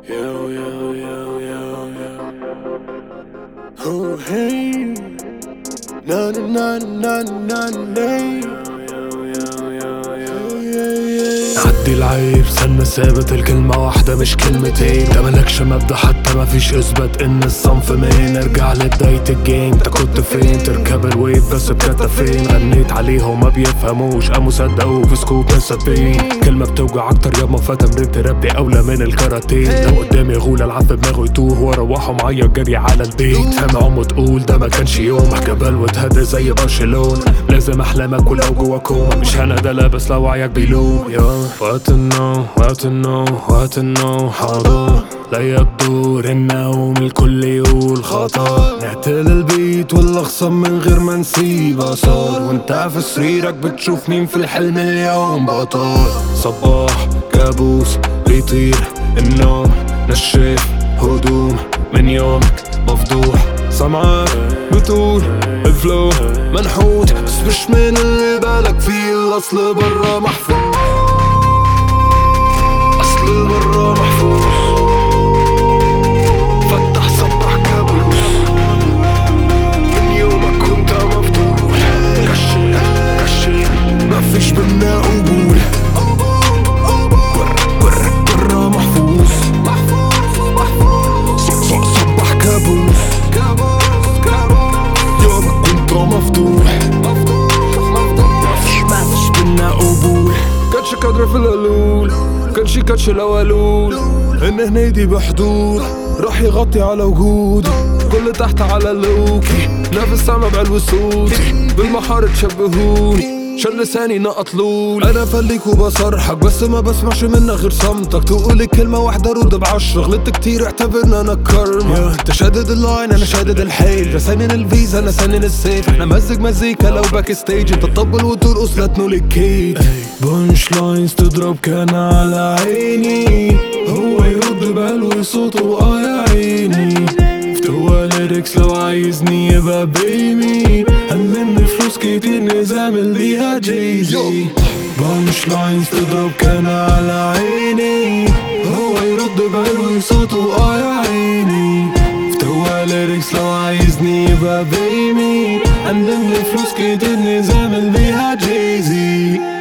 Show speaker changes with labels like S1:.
S1: Yo, yo, yo, yo, yo. Oh, hey. Na na na na na na.
S2: عدي العيب استنى ثابت الكلمة واحدة مش كلمتين ده ملكش مبدأ حتى ما فيش اثبات ان الصنف مين ارجع لبداية الجيم انت كنت فين تركب الويف بس بكتفين غنيت عليهم ما بيفهموش قاموا صدقوا في سكوب مسابين كلمة بتوجع اكتر ياما فتمرين تراب دي اولى من الكاراتيه لو قدامي غول العب دماغه يتوه واروحه معايا جري على البيت سامع امه تقول ده ما كانش يوم جبل واتهدى زي برشلونة لازم احلامك ولو جوا كوما مش انا ده لابس لو وعيك بيلوم يا وقت النوم وقت النوم وقت النوم حاضر لا يدور النوم الكل يقول خطر نقتل البيت ولا اخصم من غير ما نسيب اثار وانت في سريرك بتشوف مين في الحلم اليوم بطل صباح كابوس بيطير النوم نشف هدوم من يومك مفضوح سمعك بتقول الفلو منحوت بس مش من اللي بالك فيه الاصل برا محفوظ اصل برا محفوظ فتح صبح كابوس من يومك كنت مفتوح كشف كشف مفيش بينا قبول برا برا برا محفوظ ص- صبح كابوس يومك كنت مفتوح مفيش مفيش بينا قبول كاتش كادر في القلول كان شي كاتش الاولول ان هنيدي بحضور راح يغطي على وجودي كل تحت على اللوكي نافس سما بعلو صوتي بالمحار تشبهوني شل لساني نقط لول انا فليك وبصرحك بس ما بسمعش منك غير صمتك تقولي كلمة واحدة رد بعشرة غلطت كتير اعتبرنا انا كرمة انت شادد اللاين انا شادد الحيل رسانن الفيزا انا سنن السيف احنا مزج مزيكا لو باك ستيج انت تطبل وترقص لا تنول الكيد بونش لاينز تضرب كان على عيني هو يرد بقلبي صوته اه يا عيني فتوى ليركس لو عايزني يبقى بيمي هنلم فلوس كتير نزامل ليها جيزي بانش لاينز تضرب كان على عيني هو يرد بقلبي صوته اه يا عيني فتوى ليركس لو عايزني يبقى بيمي هنلم فلوس كتير نزامل ليها جيزي